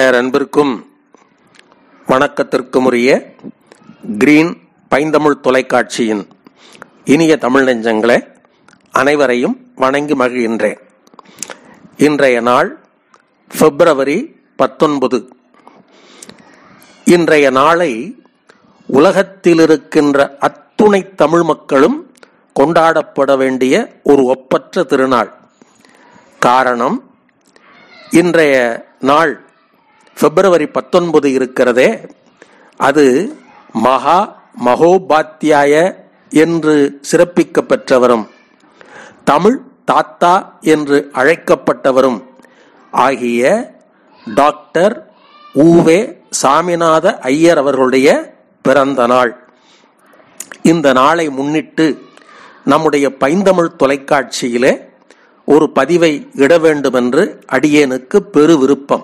பேரன்பிற்கும் வணக்கத்திற்கும் உரிய கிரீன் பைந்தமிழ் தொலைக்காட்சியின் இனிய தமிழ் நெஞ்சங்களே அனைவரையும் வணங்கி மகிழ்கின்றேன் இன்றைய நாள் பிப்ரவரி பத்தொன்பது இன்றைய நாளை உலகத்தில் இருக்கின்ற அத்துணை தமிழ் மக்களும் கொண்டாடப்பட வேண்டிய ஒரு ஒப்பற்ற திருநாள் காரணம் இன்றைய நாள் பிப்ரவரி பத்தொன்பது இருக்கிறதே அது மகா மகோபாத்தியாய என்று சிறப்பிக்க பெற்றவரும் தமிழ் தாத்தா என்று அழைக்கப்பட்டவரும் ஆகிய டாக்டர் ஊவே சாமிநாத ஐயர் அவர்களுடைய பிறந்த நாள் இந்த நாளை முன்னிட்டு நம்முடைய பைந்தமிழ் தொலைக்காட்சியிலே ஒரு பதிவை இட வேண்டும் என்று அடியேனுக்கு பெரு விருப்பம்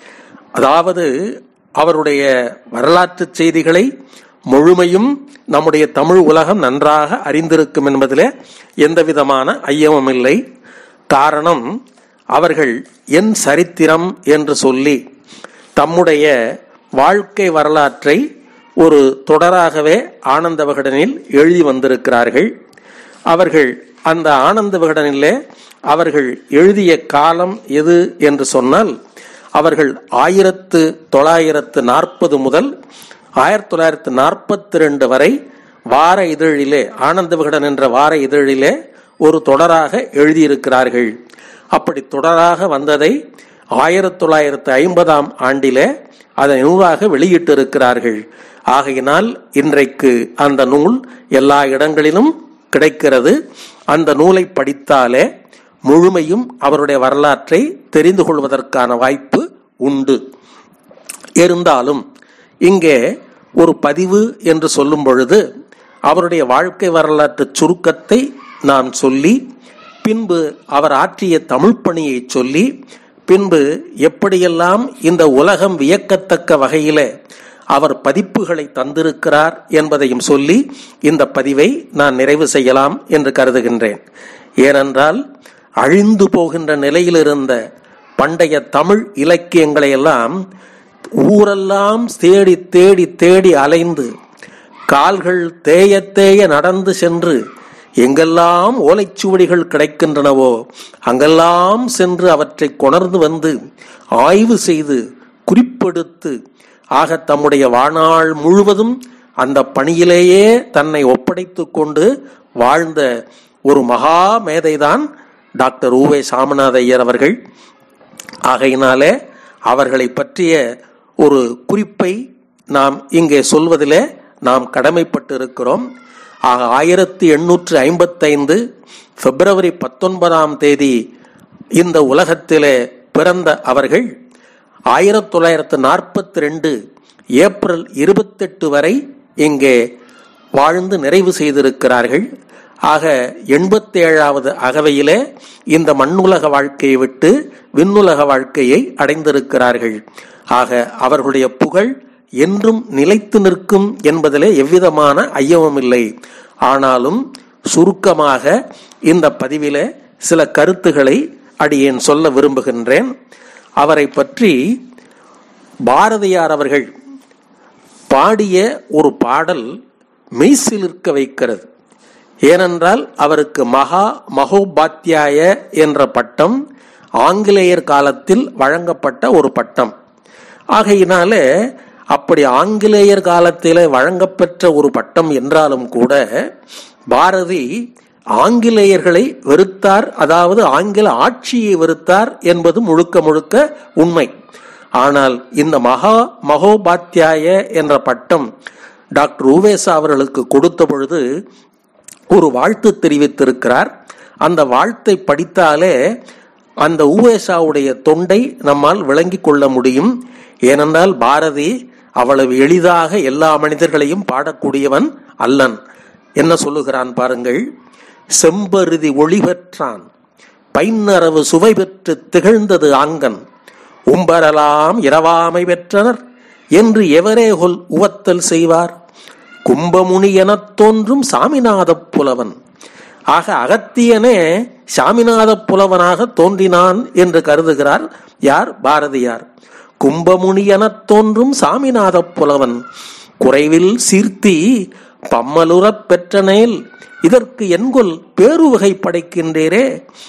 அதாவது அவருடைய வரலாற்று செய்திகளை முழுமையும் நம்முடைய தமிழ் உலகம் நன்றாக அறிந்திருக்கும் என்பதிலே எந்த விதமான ஐயமும் இல்லை காரணம் அவர்கள் என் சரித்திரம் என்று சொல்லி தம்முடைய வாழ்க்கை வரலாற்றை ஒரு தொடராகவே ஆனந்த விகடனில் எழுதி வந்திருக்கிறார்கள் அவர்கள் அந்த ஆனந்த விகடனிலே அவர்கள் எழுதிய காலம் எது என்று சொன்னால் அவர்கள் ஆயிரத்து தொள்ளாயிரத்து நாற்பது முதல் ஆயிரத்தி தொள்ளாயிரத்து நாற்பத்தி ரெண்டு வரை வார இதழிலே ஆனந்த விகடன் என்ற வார இதழிலே ஒரு தொடராக எழுதியிருக்கிறார்கள் அப்படி தொடராக வந்ததை ஆயிரத்தி தொள்ளாயிரத்து ஐம்பதாம் ஆண்டிலே அதை நூலாக வெளியிட்டிருக்கிறார்கள் ஆகையினால் இன்றைக்கு அந்த நூல் எல்லா இடங்களிலும் கிடைக்கிறது அந்த நூலை படித்தாலே முழுமையும் அவருடைய வரலாற்றை தெரிந்து கொள்வதற்கான வாய்ப்பு உண்டு இருந்தாலும் இங்கே ஒரு பதிவு என்று சொல்லும் பொழுது அவருடைய வாழ்க்கை வரலாற்று சுருக்கத்தை நான் சொல்லி பின்பு அவர் ஆற்றிய தமிழ் பணியை சொல்லி பின்பு எப்படியெல்லாம் இந்த உலகம் வியக்கத்தக்க வகையிலே அவர் பதிப்புகளை தந்திருக்கிறார் என்பதையும் சொல்லி இந்த பதிவை நான் நிறைவு செய்யலாம் என்று கருதுகின்றேன் ஏனென்றால் அழிந்து போகின்ற நிலையில் இருந்த பண்டைய தமிழ் இலக்கியங்களை எல்லாம் ஊரெல்லாம் தேடி தேடி தேடி அலைந்து கால்கள் தேய தேய நடந்து சென்று எங்கெல்லாம் ஓலைச்சுவடிகள் கிடைக்கின்றனவோ அங்கெல்லாம் சென்று அவற்றை கொணர்ந்து வந்து ஆய்வு செய்து குறிப்பெடுத்து ஆக தம்முடைய வாழ்நாள் முழுவதும் அந்த பணியிலேயே தன்னை ஒப்படைத்து கொண்டு வாழ்ந்த ஒரு மகா மேதைதான் டாக்டர் ஊவே சாமிநாத ஐயர் அவர்கள் ஆகையினாலே அவர்களை பற்றிய ஒரு குறிப்பை நாம் இங்கே சொல்வதிலே நாம் கடமைப்பட்டு இருக்கிறோம் ஆக ஆயிரத்தி எண்ணூற்று ஐம்பத்தைந்து பிப்ரவரி பத்தொன்பதாம் தேதி இந்த உலகத்திலே பிறந்த அவர்கள் ஆயிரத்தி தொள்ளாயிரத்து நாற்பத்தி ரெண்டு ஏப்ரல் இருபத்தெட்டு வரை இங்கே வாழ்ந்து நிறைவு செய்திருக்கிறார்கள் ஆக எண்பத்தி ஏழாவது அகவையிலே இந்த மண்ணுலக வாழ்க்கையை விட்டு விண்ணுலக வாழ்க்கையை அடைந்திருக்கிறார்கள் ஆக அவர்களுடைய புகழ் என்றும் நிலைத்து நிற்கும் என்பதிலே எவ்விதமான ஐயமும் இல்லை ஆனாலும் சுருக்கமாக இந்த பதிவிலே சில கருத்துக்களை அடியேன் சொல்ல விரும்புகின்றேன் அவரை பற்றி பாரதியார் அவர்கள் பாடிய ஒரு பாடல் மெய்சிலிருக்க வைக்கிறது ஏனென்றால் அவருக்கு மகா மகோபாத்தியாய என்ற பட்டம் ஆங்கிலேயர் காலத்தில் வழங்கப்பட்ட ஒரு பட்டம் ஆகையினாலே அப்படி ஆங்கிலேயர் காலத்திலே வழங்கப்பெற்ற ஒரு பட்டம் என்றாலும் கூட பாரதி ஆங்கிலேயர்களை வெறுத்தார் அதாவது ஆங்கில ஆட்சியை வெறுத்தார் என்பது முழுக்க முழுக்க உண்மை ஆனால் இந்த மகா மகோபாத்தியாய என்ற பட்டம் டாக்டர் ஊவேசா அவர்களுக்கு கொடுத்த பொழுது ஒரு வாழ்த்து தெரிவித்திருக்கிறார் அந்த வாழ்த்தை படித்தாலே அந்த ஊவேசாவுடைய தொண்டை நம்மால் விளங்கிக் கொள்ள முடியும் ஏனென்றால் பாரதி அவ்வளவு எளிதாக எல்லா மனிதர்களையும் பாடக்கூடியவன் அல்லன் என்ன சொல்லுகிறான் பாருங்கள் செம்பருதி ஒளி பெற்றான் பைன்னரவு சுவை பெற்று திகழ்ந்தது ஆங்கன் உம்பரலாம் இரவாமை பெற்றனர் என்று எவரே கொல் உவத்தல் செய்வார் கும்பமுனி எனத் தோன்றும் சாமிநாதப் புலவன் ஆக அகத்தியனே சாமிநாத புலவனாக தோன்றினான் என்று கருதுகிறார் யார் பாரதியார் கும்பமுனியெனத் தோன்றும் சாமிநாதப் புலவன் குறைவில் சீர்த்தி பம்மலுறப் பெற்றனேல் இதற்கு என்கொல் பேருவகை படைக்கின்றேரே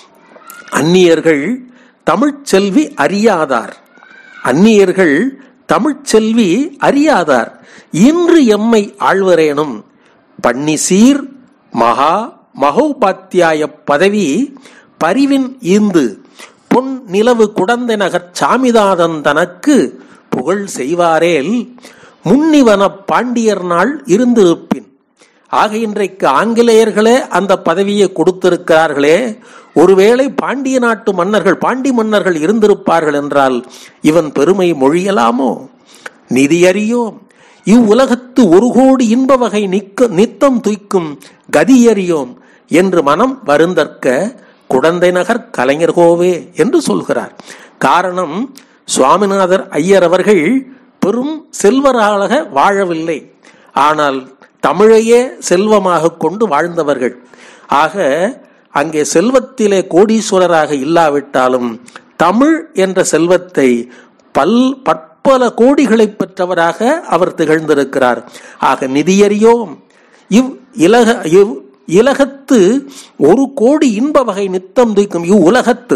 அந்நியர்கள் தமிழ்ச்செல்வி அறியாதார் அந்நியர்கள் தமிழ்ச்செல்வி அறியாதார் இன்று எம்மை ஆழ்வரேனும் பன்னிசீர் மகா மகோபாத்தியாய பதவி பரிவின் ஈந்து பொன் நிலவு குடந்தை நகர் சாமிதாதன் தனக்கு புகழ் செய்வாரேல் முன்னிவன பாண்டியர் நாள் இருந்திருப்பின் ஆக இன்றைக்கு ஆங்கிலேயர்களே அந்த பதவியை கொடுத்திருக்கிறார்களே ஒருவேளை பாண்டிய நாட்டு மன்னர்கள் பாண்டி மன்னர்கள் இருந்திருப்பார்கள் என்றால் இவன் பெருமை மொழியலாமோ நிதியறியோம் இவ்வுலகத்து ஒரு கோடி இன்ப வகை நிக்க நித்தம் துய்க்கும் கதியறியோம் என்று மனம் வருந்தற்க குடந்தை நகர் கலைஞர்கோவே என்று சொல்கிறார் காரணம் சுவாமிநாதர் ஐயர் அவர்கள் பெரும் செல்வராக வாழவில்லை ஆனால் தமிழையே செல்வமாக கொண்டு வாழ்ந்தவர்கள் ஆக அங்கே செல்வத்திலே கோடீஸ்வரராக இல்லாவிட்டாலும் தமிழ் என்ற செல்வத்தை பல் பற்பல கோடிகளை பெற்றவராக அவர் திகழ்ந்திருக்கிறார் ஆக நிதியறியோம் இவ் இலக இவ் இலகத்து ஒரு கோடி இன்ப வகை நித்தம் துய்க்கும் இவ் உலகத்து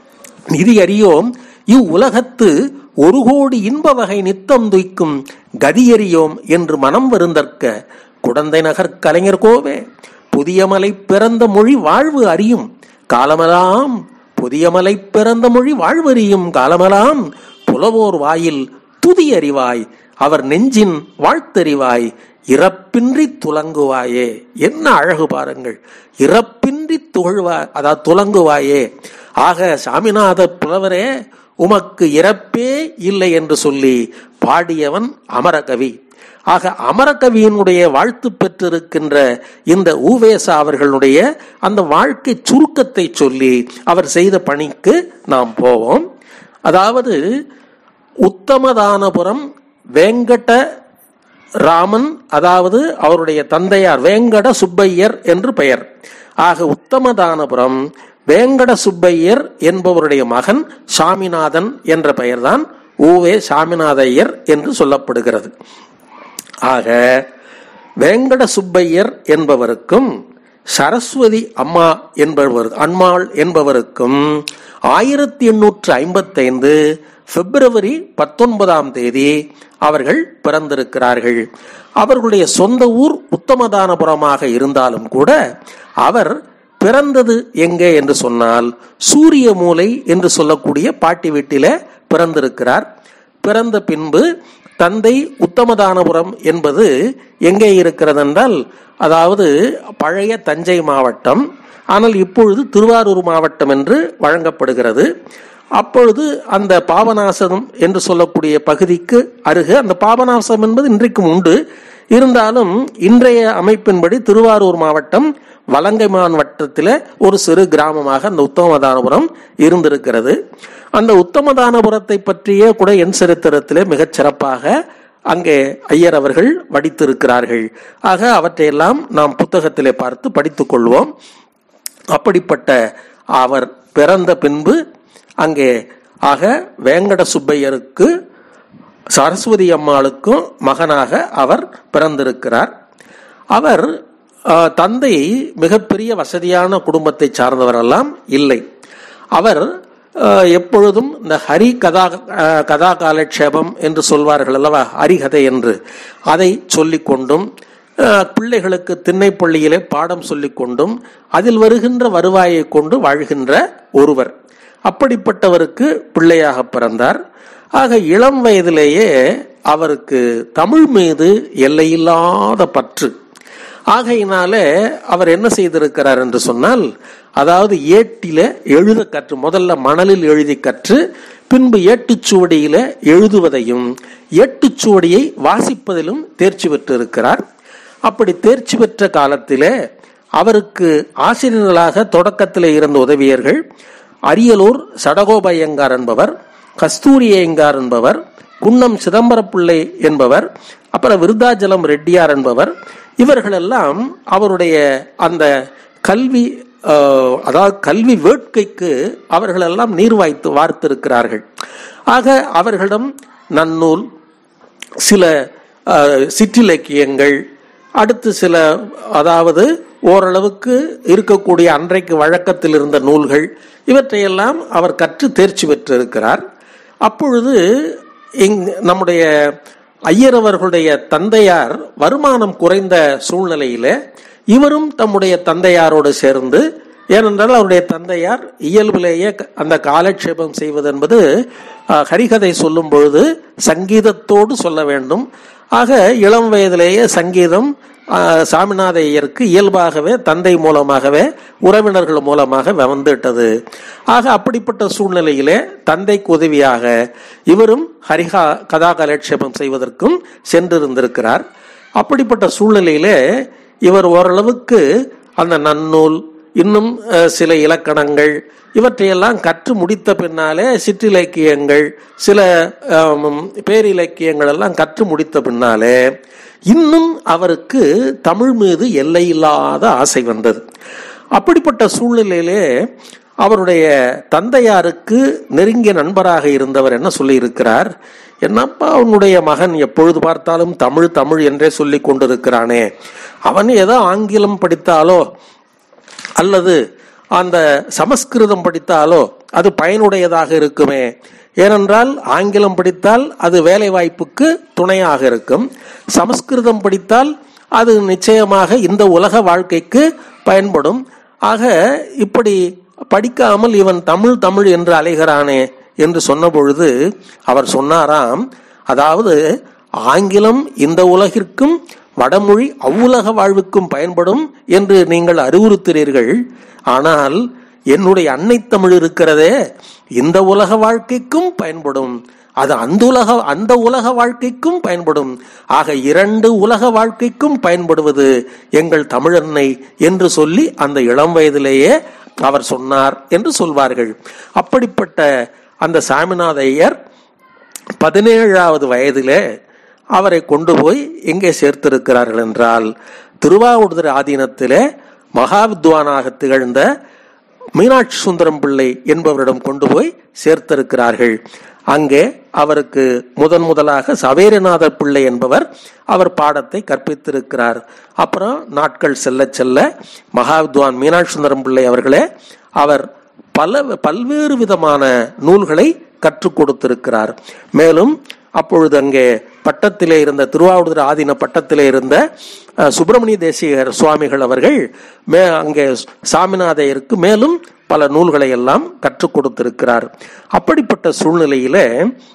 நிதி அறியோம் இவ் உலகத்து ஒரு கோடி இன்ப வகை நித்தம் துய்க்கும் கதியறியோம் என்று மனம் வருந்தற்க குடந்தை நகர் கலைஞர் கோவே புதியமலை பிறந்த மொழி வாழ்வு அறியும் காலமெல்லாம் புதியமலை பிறந்த மொழி வாழ்வறியும் காலமெல்லாம் புலவோர் வாயில் துதி அறிவாய் அவர் நெஞ்சின் வாழ்த்தறிவாய் இறப்பின்றி துலங்குவாயே என்ன அழகு பாருங்கள் இறப்பின்றி துகழ்வா அதாவது துலங்குவாயே ஆக சாமிநாத புலவரே உமக்கு இறப்பே இல்லை என்று சொல்லி பாடியவன் அமரகவி ஆக அமரகவியினுடைய வாழ்த்து பெற்றிருக்கின்ற இந்த ஊவேசா அவர்களுடைய அந்த வாழ்க்கை சுருக்கத்தை சொல்லி அவர் செய்த பணிக்கு நாம் போவோம் அதாவது உத்தமதானபுரம் வேங்கட ராமன் அதாவது அவருடைய தந்தையார் வேங்கட சுப்பையர் என்று பெயர் ஆக உத்தமதானபுரம் வேங்கட சுப்பையர் என்பவருடைய மகன் சாமிநாதன் என்ற பெயர்தான் ஊவே சாமிநாதையர் என்று சொல்லப்படுகிறது ஆக வேங்கட சுப்பையர் என்பவருக்கும் சரஸ்வதி அம்மா என்பவர் அம்மாள் என்பவருக்கும் ஆயிரத்தி எண்ணூற்று ஐம்பத்தைந்து பிப்ரவரி பத்தொன்பதாம் தேதி அவர்கள் பிறந்திருக்கிறார்கள் அவர்களுடைய சொந்த ஊர் உத்தமதானபுரமாக இருந்தாலும் கூட அவர் பிறந்தது எங்கே என்று சொன்னால் சூரிய மூலை என்று சொல்லக்கூடிய பாட்டி வீட்டில பிறந்திருக்கிறார் பிறந்த பின்பு தந்தை உத்தமதானபுரம் என்பது எங்கே இருக்கிறது என்றால் அதாவது பழைய தஞ்சை மாவட்டம் ஆனால் இப்பொழுது திருவாரூர் மாவட்டம் என்று வழங்கப்படுகிறது அப்பொழுது அந்த பாபநாசம் என்று சொல்லக்கூடிய பகுதிக்கு அருகே அந்த பாபநாசம் என்பது இன்றைக்கும் உண்டு இருந்தாலும் இன்றைய அமைப்பின்படி திருவாரூர் மாவட்டம் வலங்கைமான் வட்டத்தில் ஒரு சிறு கிராமமாக அந்த உத்தமதானபுரம் இருந்திருக்கிறது அந்த உத்தமதானபுரத்தை பற்றிய கூட என் சரித்திரத்திலே மிகச் சிறப்பாக அங்கே ஐயர் அவர்கள் வடித்திருக்கிறார்கள் ஆக அவற்றையெல்லாம் நாம் புத்தகத்திலே பார்த்து படித்துக் கொள்வோம் அப்படிப்பட்ட அவர் பிறந்த பின்பு அங்கே ஆக வேங்கட சுப்பையருக்கு சரஸ்வதி அம்மாளுக்கும் மகனாக அவர் பிறந்திருக்கிறார் அவர் தந்தை மிகப்பெரிய வசதியான குடும்பத்தை சார்ந்தவரெல்லாம் இல்லை அவர் எப்பொழுதும் இந்த ஹரி கதா கதா காலட்சேபம் என்று சொல்வார்கள் அல்லவா ஹரிகதை என்று அதை சொல்லிக் கொண்டும் பிள்ளைகளுக்கு திண்ணைப்பள்ளியிலே பாடம் சொல்லிக் கொண்டும் அதில் வருகின்ற வருவாயை கொண்டு வாழ்கின்ற ஒருவர் அப்படிப்பட்டவருக்கு பிள்ளையாக பிறந்தார் ஆக இளம் வயதிலேயே அவருக்கு தமிழ் மீது எல்லையில்லாத பற்று ஆகையினாலே அவர் என்ன செய்திருக்கிறார் என்று சொன்னால் அதாவது ஏட்டில எழுத கற்று முதல்ல மணலில் எழுதி கற்று பின்பு ஏட்டுச்சுவடியில எழுதுவதையும் ஏட்டுச்சுவடியை வாசிப்பதிலும் தேர்ச்சி பெற்றிருக்கிறார் அப்படி தேர்ச்சி பெற்ற காலத்திலே அவருக்கு ஆசிரியர்களாக தொடக்கத்தில் இருந்த உதவியர்கள் அரியலூர் சடகோபயங்கார் என்பவர் கஸ்தூரி ஐயங்கார் என்பவர் குன்னம் சிதம்பரப்பிள்ளை என்பவர் அப்புறம் விருதாச்சலம் ரெட்டியார் என்பவர் இவர்களெல்லாம் அவருடைய அந்த கல்வி அஹ், அதாவது கல்வி வேட்கைக்கு அவர்கள் எல்லாம் நீர் வாய்த்து வார்த்திருக்கிறார்கள் ஆக அவர்களிடம் நன்னூல் சில அஹ், சிற்றிலக்கியங்கள் அடுத்து சில அதாவது ஓரளவுக்கு இருக்கக்கூடிய அன்றைக்கு வழக்கத்தில் இருந்த நூல்கள் இவற்றையெல்லாம் அவர் கற்று தேர்ச்சி பெற்றிருக்கிறார் அப்பொழுது இங் நம்முடைய ஐயர் அவர்களுடைய தந்தையார் வருமானம் குறைந்த சூழ்நிலையில இவரும் தம்முடைய தந்தையாரோடு சேர்ந்து ஏனென்றால் அவருடைய தந்தையார் இயல்பிலேயே க- அந்த காலட்சேபம் செய்வது என்பது அஹ், ஹரிகதை சொல்லும் பொழுது சங்கீதத்தோடு சொல்ல வேண்டும் ஆக இளம் வயதிலேயே சங்கீதம் அஹ், சாமிநாத ஐயருக்கு இயல்பாகவே தந்தை மூலமாகவே உறவினர்கள் மூலமாக வந்துவிட்டது ஆக அப்படிப்பட்ட சூழ்நிலையிலே தந்தைக்கு உதவியாக இவரும் ஹரிகா கதா கலட்சேபம் செய்வதற்கும் சென்றிருந்திருக்கிறார் அப்படிப்பட்ட சூழ்நிலையிலே இவர் ஓரளவுக்கு அந்த நன்னூல் இன்னும் அஹ், சில இலக்கணங்கள் இவற்றையெல்லாம் கற்று முடித்த பின்னாலே சிற்றிலக்கியங்கள் சில ஆம், பேரிலக்கியங்கள் எல்லாம் கற்று முடித்த பின்னாலே இன்னும் அவருக்கு தமிழ் மீது எல்லையில்லாத ஆசை வந்தது அப்படிப்பட்ட சூழ்நிலையிலே அவருடைய தந்தையாருக்கு நெருங்கிய நண்பராக இருந்தவர் என்ன சொல்லியிருக்கிறார் என்னப்பா உன்னுடைய மகன் எப்பொழுது பார்த்தாலும் தமிழ் தமிழ் என்றே சொல்லி கொண்டிருக்கிறானே அவன் ஏதோ ஆங்கிலம் படித்தாலோ அல்லது அந்த சமஸ்கிருதம் படித்தாலோ அது பயனுடையதாக இருக்குமே ஏனென்றால் ஆங்கிலம் படித்தால் அது வேலை வாய்ப்புக்கு துணையாக இருக்கும் சமஸ்கிருதம் படித்தால் அது நிச்சயமாக இந்த உலக வாழ்க்கைக்கு பயன்படும் ஆக இப்படி படிக்காமல் இவன் தமிழ் தமிழ் என்று அலைகிறானே என்று சொன்ன பொழுது அவர் சொன்னாராம் அதாவது ஆங்கிலம் இந்த உலகிற்கும் வடமொழி அவ்வுலக வாழ்வுக்கும் பயன்படும் என்று நீங்கள் அறிவுறுத்துகிறீர்கள் ஆனால் என்னுடைய அன்னை தமிழ் இருக்கிறதே இந்த உலக வாழ்க்கைக்கும் பயன்படும் அது அந்த உலக அந்த உலக வாழ்க்கைக்கும் பயன்படும் ஆக இரண்டு உலக வாழ்க்கைக்கும் பயன்படுவது எங்கள் தமிழன்னை என்று சொல்லி அந்த இளம் வயதிலேயே அவர் சொன்னார் என்று சொல்வார்கள் அப்படிப்பட்ட அந்த சாமிநாத ஐயர் பதினேழாவது வயதிலே அவரை கொண்டு போய் எங்கே சேர்த்திருக்கிறார்கள் என்றால் திருவாவூடுதுறை ஆதீனத்திலே மகாவித்வானாக திகழ்ந்த மீனாட்சி சுந்தரம் பிள்ளை என்பவரிடம் கொண்டு போய் சேர்த்திருக்கிறார்கள் அங்கே அவருக்கு முதன் முதலாக சவேரநாதர் பிள்ளை என்பவர் அவர் பாடத்தை கற்பித்திருக்கிறார் அப்புறம் நாட்கள் செல்ல செல்ல மகாவித்வான் மீனாட்சி சுந்தரம் பிள்ளை அவர்களே அவர் பல பல்வேறு விதமான நூல்களை கற்றுக் கொடுத்திருக்கிறார் மேலும் அப்பொழுது அங்கே பட்டத்திலே இருந்த திருவாவூர் ஆதீன பட்டத்திலே இருந்த அஹ், சுப்பிரமணிய தேசிகர் சுவாமிகள் அவர்கள் மே அங்கே சாமிநாதையருக்கு மேலும் பல நூல்களை எல்லாம் கற்றுக் கொடுத்திருக்கிறார் அப்படிப்பட்ட சூழ்நிலையிலே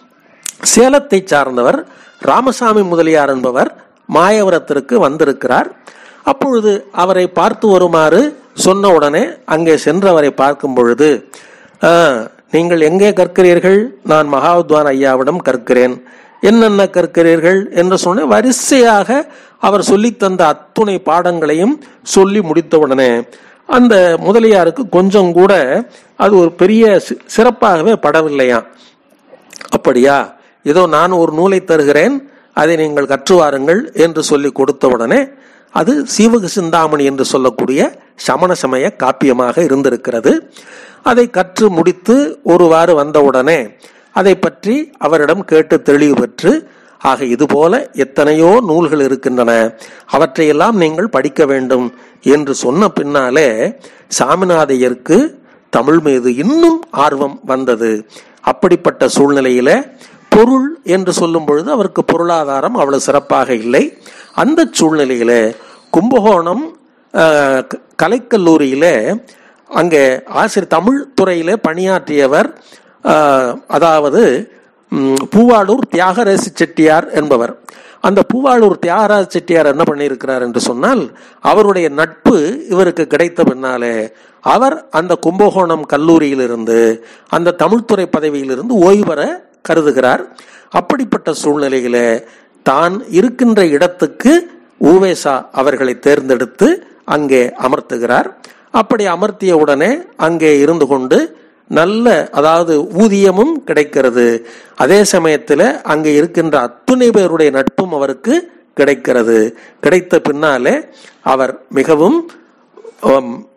சேலத்தை சார்ந்தவர் ராமசாமி முதலியார் என்பவர் மாயவரத்திற்கு வந்திருக்கிறார் அப்பொழுது அவரை பார்த்து வருமாறு சொன்ன உடனே அங்கே சென்று அவரை பார்க்கும் பொழுது "ஆ, நீங்கள் எங்கே கற்கிறீர்கள் நான் மகாவித்வான் ஐயாவிடம் கற்கிறேன் என்னென்ன கற்கிறீர்கள் என்று சொன்ன வரிசையாக அவர் சொல்லித் தந்த அத்துணை பாடங்களையும் சொல்லி முடித்தவுடனே அந்த முதலியாருக்கு கொஞ்சம் கூட அது ஒரு பெரிய சி- சிறப்பாகவே படவில்லையாம் அப்படியா இதோ நான் ஒரு நூலை தருகிறேன் அதை நீங்கள் கற்று வாருங்கள் என்று சொல்லி கொடுத்தவுடனே அது சீவக சிந்தாமணி என்று சொல்லக்கூடிய சமண சமய காப்பியமாக இருந்திருக்கிறது அதை கற்று முடித்து ஒருவாறு வந்தவுடனே அதை பற்றி அவரிடம் கேட்டு தெளிவு பெற்று ஆக இதுபோல எத்தனையோ நூல்கள் இருக்கின்றன அவற்றையெல்லாம் நீங்கள் படிக்க வேண்டும் என்று சொன்ன பின்னாலே சாமிநாதையருக்கு தமிழ் மீது இன்னும் ஆர்வம் வந்தது அப்படிப்பட்ட சூழ்நிலையில பொருள் என்று சொல்லும் பொழுது அவருக்கு பொருளாதாரம் அவ்வளவு சிறப்பாக இல்லை அந்த சூழ்நிலையில கும்பகோணம் அஹ், க- கலைக்கல்லூரியில அங்கே ஆசிரியர் தமிழ் துறையிலே பணியாற்றியவர் அஹ், அதாவது ம், பூவாளூர் தியாகராஜ செட்டியார் என்பவர் அந்த பூவாளூர் தியாகராஜ செட்டியார் என்ன பண்ணியிருக்கிறார் என்று சொன்னால் அவருடைய நட்பு இவருக்கு கிடைத்த பின்னாலே அவர் அந்த கும்பகோணம் கல்லூரியிலிருந்து அந்த தமிழ்துறை பதவியிலிருந்து ஓய்வு பெற கருதுகிறார் அப்படிப்பட்ட சூழ்நிலையில தான் இருக்கின்ற இடத்துக்கு ஊவேசா அவர்களை தேர்ந்தெடுத்து அங்கே அமர்த்துகிறார் அப்படி அமர்த்திய உடனே அங்கே இருந்து கொண்டு நல்ல அதாவது ஊதியமும் கிடைக்கிறது அதே சமயத்தில் அங்கே இருக்கின்ற அத்துணை பேருடைய நட்பும் அவருக்கு கிடைக்கிறது கிடைத்த பின்னாலே அவர் மிகவும் உம்,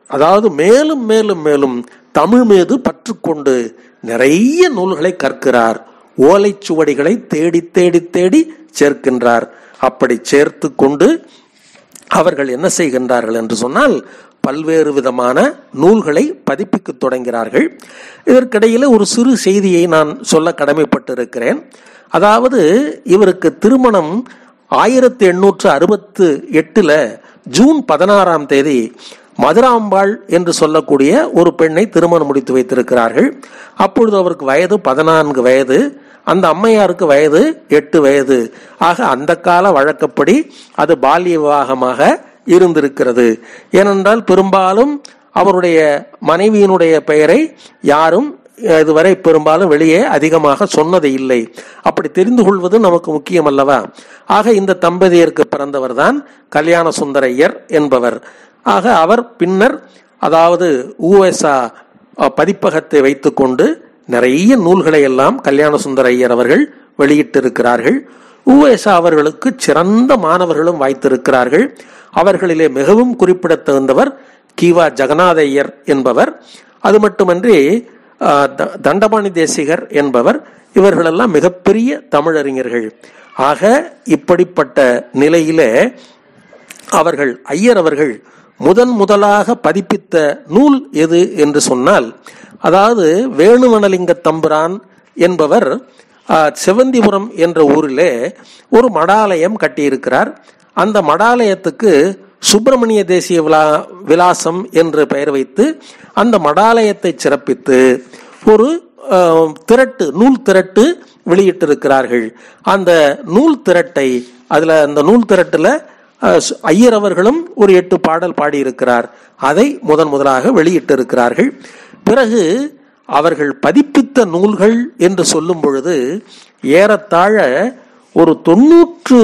அதாவது மேலும் மேலும் மேலும் தமிழ் மீது பற்றுக்கொண்டு நிறைய நூல்களை கற்கிறார் ஓலைச்சுவடிகளை தேடி தேடி தேடி சேர்க்கின்றார் அப்படி சேர்த்து கொண்டு அவர்கள் என்ன செய்கின்றார்கள் என்று சொன்னால் பல்வேறு விதமான நூல்களை பதிப்பிக்க தொடங்கிறார்கள் இதற்கிடையில் ஒரு சிறு செய்தியை நான் சொல்ல கடமைப்பட்டிருக்கிறேன் அதாவது இவருக்கு திருமணம் ஆயிரத்தி எண்ணூற்று அறுபத்து எட்டுல ஜூன் பதினாறாம் தேதி மதுராம்பாள் என்று சொல்லக்கூடிய ஒரு பெண்ணை திருமணம் முடித்து வைத்திருக்கிறார்கள் அப்பொழுது அவருக்கு வயது பதினான்கு வயது அந்த அம்மையாருக்கு வயது எட்டு வயது ஆக அந்த கால வழக்கப்படி அது பால்ய விவாகமாக இருந்திருக்கிறது ஏனென்றால் பெரும்பாலும் அவருடைய மனைவியினுடைய பெயரை யாரும் இதுவரை பெரும்பாலும் வெளியே அதிகமாக சொன்னது இல்லை அப்படி தெரிந்து கொள்வது நமக்கு முக்கியம் அல்லவா ஆக இந்த தம்பதியருக்கு பிறந்தவர் தான் கல்யாண சுந்தரையர் என்பவர் ஆக அவர் பின்னர் அதாவது ஊஎஸ்ஆ பதிப்பகத்தை வைத்துக்கொண்டு நிறைய நூல்களை எல்லாம் கல்யாண சுந்தர ஐயர் அவர்கள் வெளியிட்டிருக்கிறார்கள் ஊஎஸ்ஆ அவர்களுக்கு சிறந்த மாணவர்களும் வாய்த்திருக்கிறார்கள் அவர்களிலே மிகவும் குறிப்பிடத்தகுந்தவர் கீவா ஜெகநாத ஐயர் என்பவர் அது மட்டுமன்றி தண்டபாணி தேசிகர் என்பவர் இவர்களெல்லாம் மிகப்பெரிய தமிழறிஞர்கள் ஆக இப்படிப்பட்ட நிலையிலே அவர்கள் ஐயர் அவர்கள் முதன் முதலாக பதிப்பித்த நூல் எது என்று சொன்னால் அதாவது வேணுமணலிங்க தம்புரான் என்பவர் செவந்திபுரம் என்ற ஊரிலே ஒரு மடாலயம் கட்டியிருக்கிறார் அந்த மடாலயத்துக்கு சுப்பிரமணிய தேசிய விழா விலாசம் என்று பெயர் வைத்து அந்த மடாலயத்தை சிறப்பித்து ஒரு திரட்டு நூல் திரட்டு வெளியிட்டிருக்கிறார்கள் அந்த நூல் திரட்டை அதுல அந்த நூல் திரட்டுல ஐயர் அவர்களும் ஒரு எட்டு பாடல் பாடியிருக்கிறார் அதை முதன் முதலாக வெளியிட்டிருக்கிறார்கள் பிறகு அவர்கள் பதிப்பித்த நூல்கள் என்று சொல்லும் பொழுது ஏறத்தாழ ஒரு தொன்னூற்று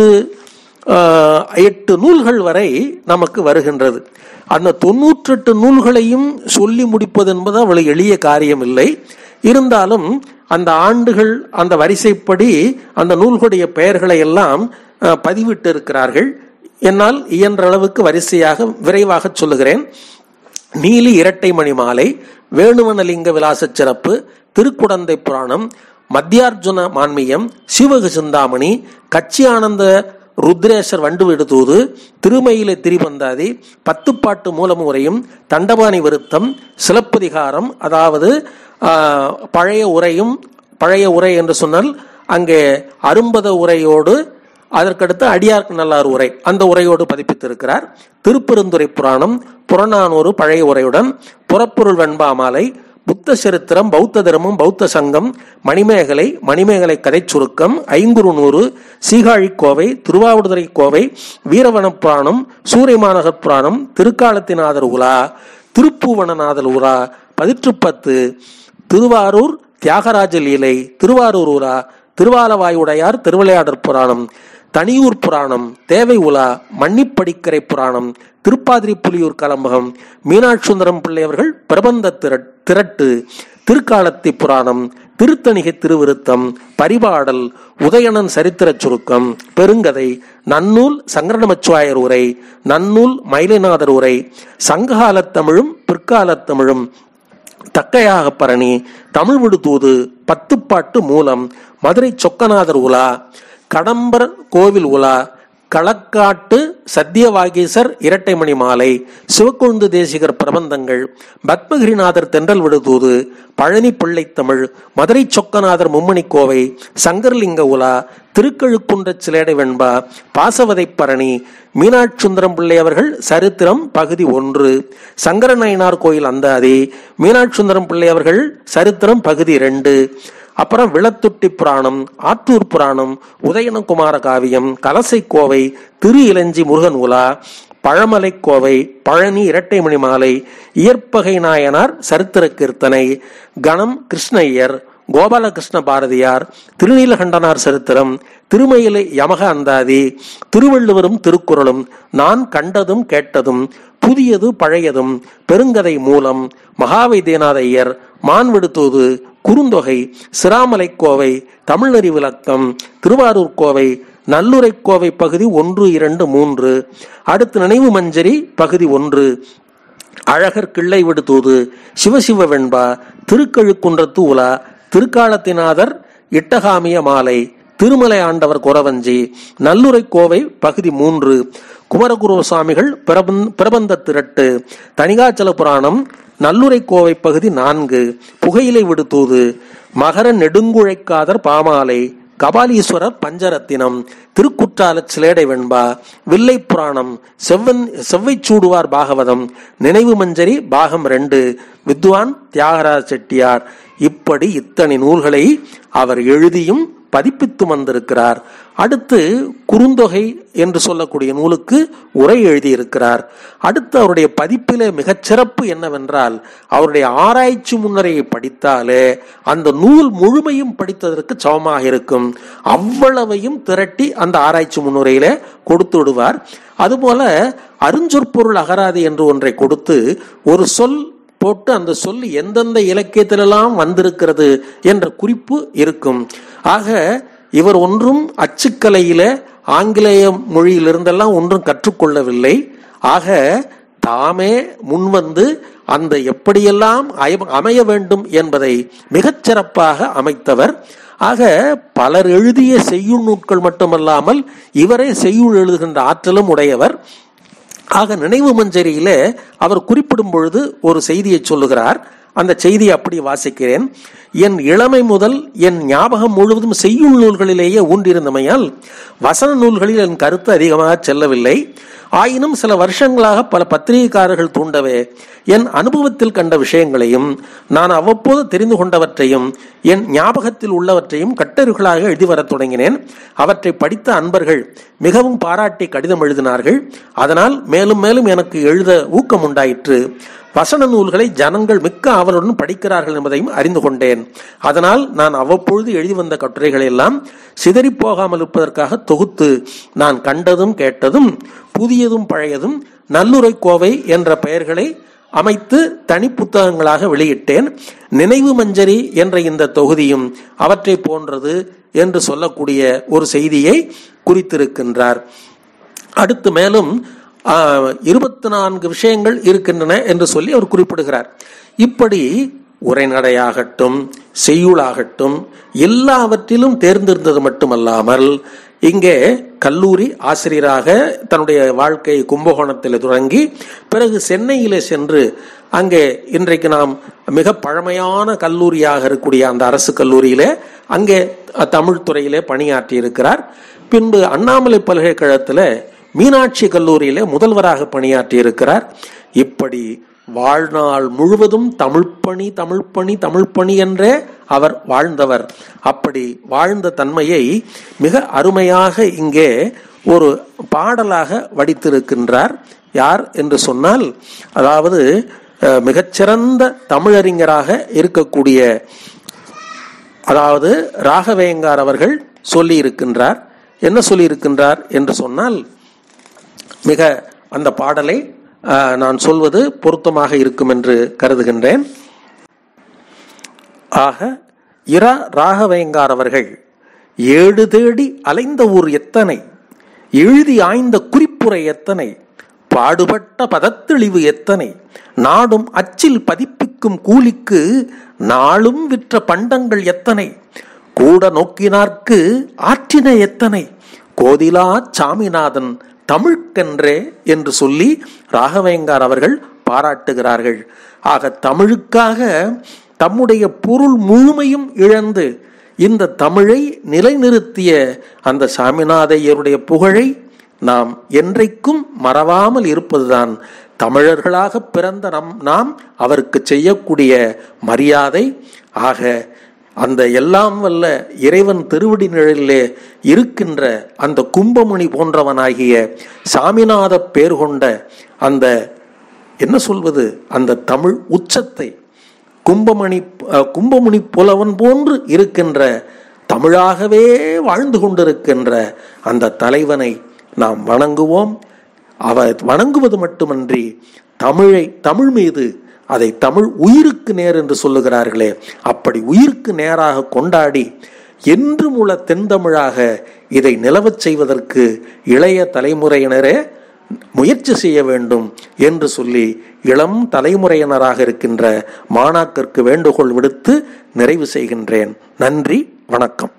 எட்டு நூல்கள் வரை நமக்கு வருகின்றது அந்த தொன்னூற்றெட்டு நூல்களையும் சொல்லி முடிப்பது என்பது அவ்வளவு எளிய காரியம் இல்லை இருந்தாலும் அந்த ஆண்டுகள் அந்த வரிசைப்படி அந்த நூல்களுடைய பெயர்களை எல்லாம் பதிவிட்டு இருக்கிறார்கள் என்னால் இயன்ற அளவுக்கு வரிசையாக விரைவாக சொல்லுகிறேன் நீலி இரட்டை மணி மாலை வேணுவனலிங்க விலாச சிறப்பு திருக்குடந்தை புராணம் மத்தியார்ஜுன மான்மியம் சிவக சிந்தாமணி கட்சி ஆனந்த ருத்ரேசர் வண்டு விடுதூது திருமயிலை திரிபந்தாதி பத்துப்பாட்டு மூலமுறையும் தண்டபாணி விருத்தம் சிலப்பதிகாரம் அதாவது பழைய உரையும் பழைய உரை என்று சொன்னால் அங்கே அரும்பத உரையோடு அதற்கடுத்து அடியார்க்கு நல்லார் உரை அந்த உரையோடு பதிப்பித்திருக்கிறார் திருப்பெருந்துறை புராணம் புறநானூறு பழைய உரையுடன் புறப்பொருள் வெண்பாமாலை புத்த சரித்திரம் பௌத்த தர்மம் பௌத்த சங்கம் மணிமேகலை மணிமேகலை கதை சுருக்கம் ஐங்குறு நூறு சீகாழி கோவை திருவாவடுதுறை கோவை வீரவன புராணம் சூரியமாநகர் புராணம் திருக்காலத்தினாதர் உலா திருப்பூவனநாதர் உலா பதிற்றுப்பத்து திருவாரூர் தியாகராஜ லீலை திருவாரூர் உலா திருவாலவாயுடையார் திருவிளையாடற் புராணம் தனியூர் புராணம் தேவை உலா மன்னிப்படிக்கரை புராணம் திருப்பாதிரி புலியூர் கலம்பகம் மீனாட்சி சுந்தரம் பிள்ளை அவர்கள் பிரபந்த திரட்டு திருக்காலத்தி புராணம் திருத்தணிகை திருவிருத்தம் பரிபாடல் உதயணன் சரித்திர சுருக்கம் பெருங்கதை நன்னூல் சங்கரநமச்சுவாயர் உரை நன்னூல் மயிலைநாதர் உரை சங்ககாலத் தமிழும் பிற்காலத் தமிழும் தக்கையாக பரணி தமிழ் விடுதூது பத்துப்பாட்டு மூலம் மதுரை சொக்கநாதர் உலா கடம்பர் கோவில் உலா களக்காட்டு சத்தியவாகீசர் இரட்டைமணி மாலை சிவக்கொழுந்து தேசிகர் பிரபந்தங்கள் பத்மகிரிநாதர் தென்றல் விடுதூது பழனி பிள்ளை தமிழ் மதுரை சொக்கநாதர் மும்மணி கோவை சங்கர்லிங்க உலா திருக்கழுக்குன்ற சிலேடை வெண்பா பாசவதை பரணி மீனாட்சி சுந்தரம் பிள்ளை அவர்கள் சரித்திரம் பகுதி ஒன்று சங்கர நயனார் கோயில் அந்தாதி மீனாட்சி சுந்தரம் பிள்ளை அவர்கள் சரித்திரம் பகுதி ரெண்டு அப்புறம் விளத்துட்டி புராணம் ஆத்தூர் புராணம் உதயனகுமார காவியம் கலசை கோவை திரு இளஞ்சி முருகன் உலா பழமலை கோவை பழனி இரட்டைமணி மாலை இயற்பகை நாயனார் சரித்திர கீர்த்தனை கணம் கிருஷ்ணய்யர் கோபாலகிருஷ்ண பாரதியார் திருநீலகண்டனார் சரித்திரம் திருமயிலை யமக அந்தாதி திருவள்ளுவரும் திருக்குறளும் நான் கண்டதும் கேட்டதும் புதியது பழையதும் பெருங்கதை மூலம் மகாவைத்தியநாத ஐயர் மான்விடுத்தூது குறுந்தொகை சிராமலை கோவை தமிழ்நெறி விளக்கம் திருவாரூர் கோவை நல்லுரை கோவை பகுதி ஒன்று இரண்டு மூன்று அடுத்து நினைவு மஞ்சரி பகுதி ஒன்று அழகர் கிள்ளை விடுத்தூது சிவசிவ வெண்பா திருக்கழுக்குன்றத்து உலா திருக்காலத்தினாதர் இட்டகாமிய மாலை திருமலை ஆண்டவர் குறவஞ்சி நல்லுரை கோவை பகுதி மூன்று குமரகுரு சுவாமிகள் பிரபந்த பிரபந்த திரட்டு தனிகாச்சல புராணம் நல்லுரை கோவை பகுதி நான்கு புகையிலை விடுத்தூது மகர நெடுங்குழைக்காதர் பாமாலை கபாலீஸ்வரர் பஞ்சரத்தினம் திருக்குற்றால சிலேடை வெண்பா வில்லை புராணம் செவ்வன் செவ்வை சூடுவார் பாகவதம் நினைவு மஞ்சரி பாகம் ரெண்டு வித்வான் தியாகராஜ செட்டியார் இப்படி இத்தனை நூல்களை அவர் எழுதியும் பதிப்பித்து வந்திருக்கிறார் அடுத்து குறுந்தொகை என்று சொல்லக்கூடிய நூலுக்கு உரை எழுதியிருக்கிறார் அடுத்து அவருடைய பதிப்பிலே மிகச் சிறப்பு என்னவென்றால் அவருடைய ஆராய்ச்சி முன்னரையை படித்தாலே அந்த நூல் முழுமையும் படித்ததற்கு சமமாக இருக்கும் அவ்வளவையும் திரட்டி அந்த ஆராய்ச்சி முன்னுரையில கொடுத்து விடுவார் அதுபோல அருஞ்சொற்பொருள் அகராதி என்று ஒன்றை கொடுத்து ஒரு சொல் போட்டு அந்த சொல் எந்தெந்த இலக்கியத்திலெல்லாம் வந்திருக்கிறது என்ற குறிப்பு இருக்கும் ஆக இவர் ஒன்றும் அச்சுக்கலையில ஆங்கிலேய மொழியிலிருந்தெல்லாம் ஒன்றும் கற்றுக்கொள்ளவில்லை ஆக தாமே முன்வந்து அந்த எப்படியெல்லாம் அய- அமைய வேண்டும் என்பதை மிகச் சிறப்பாக அமைத்தவர் ஆக பலர் எழுதிய செய்யுள் நூட்கள் மட்டுமல்லாமல் இவரே செய்யுள் எழுதுகின்ற ஆற்றலும் உடையவர் ஆக நினைவு மஞ்சரியில அவர் குறிப்பிடும் பொழுது ஒரு செய்தியை சொல்லுகிறார் அந்த செய்தியை அப்படி வாசிக்கிறேன் என் இளமை முதல் என் ஞாபகம் முழுவதும் செய்யுள் நூல்களிலேயே ஊன்றிருந்தமையால் வசன நூல்களில் என் கருத்து அதிகமாக செல்லவில்லை ஆயினும் சில வருஷங்களாக பல பத்திரிகைக்காரர்கள் தூண்டவே என் அனுபவத்தில் கண்ட விஷயங்களையும் நான் அவ்வப்போது தெரிந்து கொண்டவற்றையும் என் ஞாபகத்தில் உள்ளவற்றையும் கட்டுரைகளாக எழுதி வரத் தொடங்கினேன் அவற்றை படித்த அன்பர்கள் மிகவும் பாராட்டி கடிதம் எழுதினார்கள் அதனால் மேலும் மேலும் எனக்கு எழுத ஊக்கம் உண்டாயிற்று வசன நூல்களை ஜனங்கள் மிக்க ஆவலுடன் படிக்கிறார்கள் என்பதையும் அறிந்து கொண்டேன் அதனால் நான் அவ்வப்பொழுது எழுதி வந்த கட்டுரைகளை எல்லாம் சிதறி போகாமல் இருப்பதற்காக தொகுத்து நான் கண்டதும் கேட்டதும் புதியதும் பழையதும் நல்லுரை கோவை என்ற பெயர்களை அமைத்து தனி புத்தகங்களாக வெளியிட்டேன் நினைவு மஞ்சரி என்ற இந்த தொகுதியும் அவற்றை போன்றது என்று சொல்லக்கூடிய ஒரு செய்தியை குறித்திருக்கின்றார் அடுத்து மேலும் இருபத்தி நான்கு விஷயங்கள் இருக்கின்றன என்று சொல்லி அவர் குறிப்பிடுகிறார் இப்படி உரைநடையாகட்டும் செய்யுளாகட்டும் எல்லாவற்றிலும் தேர்ந்தெடுத்தது மட்டுமல்லாமல் இங்கே கல்லூரி ஆசிரியராக தன்னுடைய வாழ்க்கை கும்பகோணத்தில் தொடங்கி பிறகு சென்னையிலே சென்று அங்கே இன்றைக்கு நாம் மிக பழமையான கல்லூரியாக இருக்கக்கூடிய அந்த அரசு கல்லூரியிலே அங்கே தமிழ் துறையிலே பணியாற்றி இருக்கிறார் பின்பு அண்ணாமலை பல்கலைக்கழகத்தில் மீனாட்சி கல்லூரியிலே முதல்வராக பணியாற்றி இருக்கிறார் இப்படி வாழ்நாள் முழுவதும் தமிழ்ப்பணி தமிழ்ப்பணி தமிழ்ப்பணி என்றே அவர் வாழ்ந்தவர் அப்படி வாழ்ந்த தன்மையை மிக அருமையாக இங்கே ஒரு பாடலாக வடித்திருக்கின்றார் யார் என்று சொன்னால் அதாவது அஹ், மிகச்சிறந்த தமிழறிஞராக இருக்கக்கூடிய அதாவது ராகவேங்கார் அவர்கள் சொல்லி இருக்கின்றார் என்ன சொல்லி இருக்கின்றார் என்று சொன்னால் மிக அந்த பாடலை அஹ், நான் சொல்வது பொருத்தமாக இருக்கும் என்று கருதுகின்றேன் ஆக இரா ராகவேங்கார் அவர்கள் ஏடு தேடி அலைந்த ஊர் எத்தனை எழுதி ஆய்ந்த குறிப்புரை எத்தனை பாடுபட்ட பதத்தெளிவு எத்தனை நாடும் அச்சில் பதிப்பிக்கும் கூலிக்கு நாளும் விற்ற பண்டங்கள் எத்தனை கூட நோக்கினார்க்கு ஆற்றின எத்தனை கோதிலா சாமிநாதன் தமிழ்க்கென்றே என்று சொல்லி ராகவேங்கார் அவர்கள் பாராட்டுகிறார்கள் ஆக தமிழுக்காக தம்முடைய பொருள் முழுமையும் இழந்து இந்த தமிழை நிலைநிறுத்திய அந்த சாமிநாதையருடைய புகழை நாம் என்றைக்கும் மறவாமல் இருப்பதுதான் தமிழர்களாக பிறந்த நம் நாம் அவருக்கு செய்யக்கூடிய மரியாதை ஆக அந்த எல்லாம் வல்ல இறைவன் திருவடி நிழலிலே இருக்கின்ற அந்த கும்பமுனி போன்றவனாகிய சாமிநாத பேர் கொண்ட அந்த என்ன சொல்வது அந்த தமிழ் உச்சத்தை கும்பமணி அஹ், கும்பமுனி புலவன் போன்று இருக்கின்ற தமிழாகவே வாழ்ந்து கொண்டிருக்கின்ற அந்த தலைவனை நாம் வணங்குவோம் அவர் வணங்குவது மட்டுமன்றி தமிழை தமிழ் மீது அதை தமிழ் உயிருக்கு நேர் என்று சொல்லுகிறார்களே அப்படி உயிருக்கு நேராக கொண்டாடி என்றும் உள்ள தென்தமிழாக இதை நிலவச் செய்வதற்கு இளைய தலைமுறையினரே முயற்சி செய்ய வேண்டும் என்று சொல்லி இளம் தலைமுறையினராக இருக்கின்ற மாணாக்கருக்கு வேண்டுகோள் விடுத்து நிறைவு செய்கின்றேன் நன்றி வணக்கம்